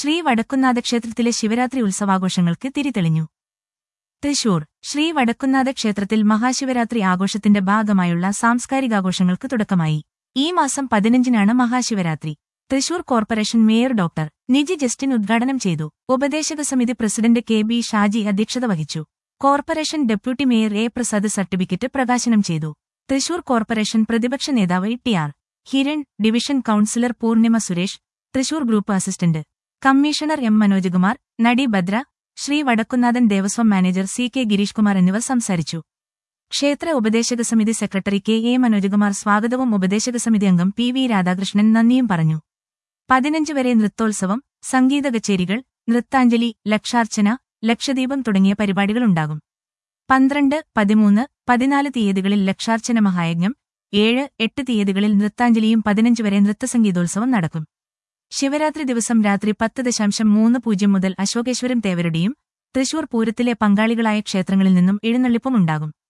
ശ്രീ വടക്കുന്നാഥ ക്ഷേത്രത്തിലെ ശിവരാത്രി ഉത്സവാഘോഷങ്ങൾക്ക് തിരിതെളിഞ്ഞു തൃശൂർ ശ്രീ വടക്കുന്നാഥ ക്ഷേത്രത്തിൽ മഹാശിവരാത്രി ആഘോഷത്തിന്റെ ഭാഗമായുള്ള സാംസ്കാരികാഘോഷങ്ങൾക്ക് തുടക്കമായി ഈ മാസം പതിനഞ്ചിനാണ് Mahashivratri Thrissur corporation mayor doctor Niji Justin ഉദ്ഘാടനം ചെയ്തു ഉപദേശക സമിതി പ്രസിഡന്റ് കെ ബി ഷാജി അധ്യക്ഷത വഹിച്ചു corporation deputy mayor A Prasad certificate പ്രകാശനം ചെയ്തു തൃശൂർ കോർപ്പറേഷൻ പ്രതിപക്ഷ നേതാവ് T R Hiran division councillor Poornima Suresh Thrissur group assistant commissioner M Manojkumar നടി Bhadra Sree Vadakkunnathan Devaswom manager C K Girish Kumar എന്നിവർ സംസാരിച്ചു ക്ഷേത്ര ഉപദേശക സമിതി സെക്രട്ടറി കെ എ മനോജ്കുമാർ സ്വാഗതവും ഉപദേശക സമിതി അംഗം പി വി രാധാകൃഷ്ണൻ നന്ദിയും പറഞ്ഞു പതിനഞ്ച് വരെ നൃത്തോത്സവം സംഗീത കച്ചേരികൾ നൃത്താഞ്ജലി ലക്ഷാർച്ചന ലക്ഷദീപം തുടങ്ങിയ പരിപാടികളുണ്ടാകും പന്ത്രണ്ട് പതിമൂന്ന് പതിനാല് തീയതികളിൽ ലക്ഷാർച്ചന മഹായജ്ഞം ഏഴ് എട്ട് തീയതികളിൽ നൃത്താഞ്ജലിയും പതിനഞ്ച് വരെ നൃത്തസംഗീതോത്സവം നടക്കും ശിവരാത്രി ദിവസം രാത്രി പത്ത് ദശാംശം മൂന്ന് പൂജ്യം മുതൽ അശോകേശ്വരം തേവരുടെയും തൃശൂർ പൂരത്തിലെ പങ്കാളികളായ ക്ഷേത്രങ്ങളിൽ നിന്നും എഴുന്നള്ളിപ്പും ഉണ്ടാകും